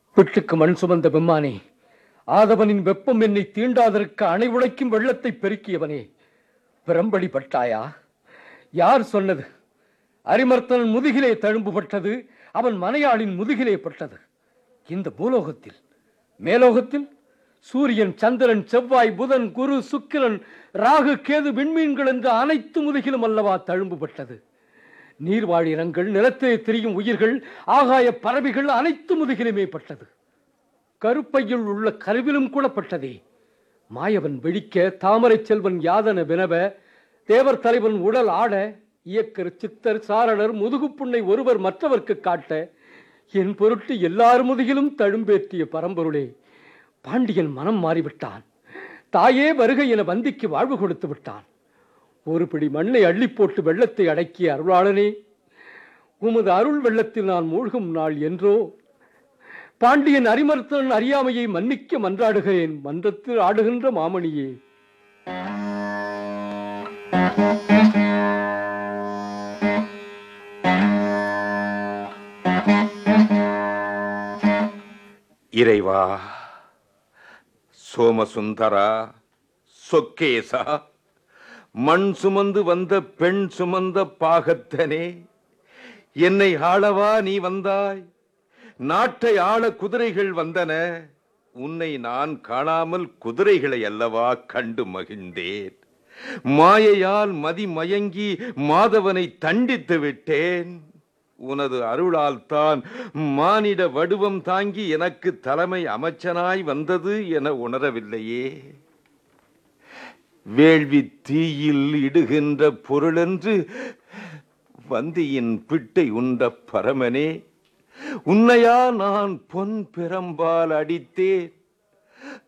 பிட்டுக்கு மண் சுமந்த பெம்மானே ஆதவனின் வெப்பம் என்னை தீண்டாதற்கு அணை உழைக்கும் வெள்ளத்தை பெருக்கியவனே பிரம்படி பட்டாயா யார் சொன்னது அரிமர்த்தனன் முதுகிலே தழும்பு பட்டது அவன் மனையாளின் முதுகிலே பட்டது இந்த பூலோகத்தில் மேலோகத்தில் சூரியன் சந்திரன் செவ்வாய் புதன் குரு சுக்கிரன் ராகு கேது விண்மீன்கள் என்ற அனைத்து முதுகிலும் அல்லவா தழும்பு பட்டது நீர்வாழினங்கள் நிலத்திலே திரியும் உயிர்கள் ஆகாய பறவைகள் அனைத்து முதுகிலுமே பட்டது கருப்பையில் உள்ள கருவிலும் கூட பட்டதே மாயவன் வெடிக்க தாமரை செல்வன் யாதன வினவ தேவர் தலைவன் உடல் ஆட இயக்கர் சித்தர் சாரணர் முதுகுப்புண்ணை ஒருவர் மற்றவர்க்கு காட்ட என் பொருட்டு எல்லார் முதுகிலும் தழும்பேற்றிய பரம்பொருளே பாண்டியன் மனம் மாறிவிட்டான் தாயே வருகை என வந்திக்கு வாழ்வு கொடுத்து விட்டான் ஒரு பிடி மண்ணை அள்ளி போட்டு வெள்ளத்தை அடக்கிய அருளாளனே உமது அருள் வெள்ளத்தில் நான் மூழ்கும் நாள் என்றோ பாண்டியன் அரிமர்த்தன் அறியாமையை மன்னிக்க மன்றாடுகிறேன் மன்றத்தில் ஆடுகின்ற மாமணியே இறைவா சோமசுந்தரா சொக்கேசா மண் சுமந்து வந்த பெண் சுமந்த பாகத்தனே என்னை ஆளவா நீ வந்தாய் நாட்டை ஆள குதிரைகள் வந்தன உன்னை நான் காணாமல் குதிரைகளை அல்லவா கண்டு மகிழ்ந்தேன் மாயையால் மதி மயங்கி மாதவனை தண்டித்து விட்டேன் உனது அருளால் தான் மானிட வடிவம் தாங்கி எனக்கு தலைமை அமைச்சனாய் வந்தது என உணரவில்லையே வேள்வி தீயில் இடுகின்ற பொருளென்று வந்தியின் பிட்டை உண்ட பரமனே உன்னையா நான் பொன் பிரம்பால் அடித்தேன்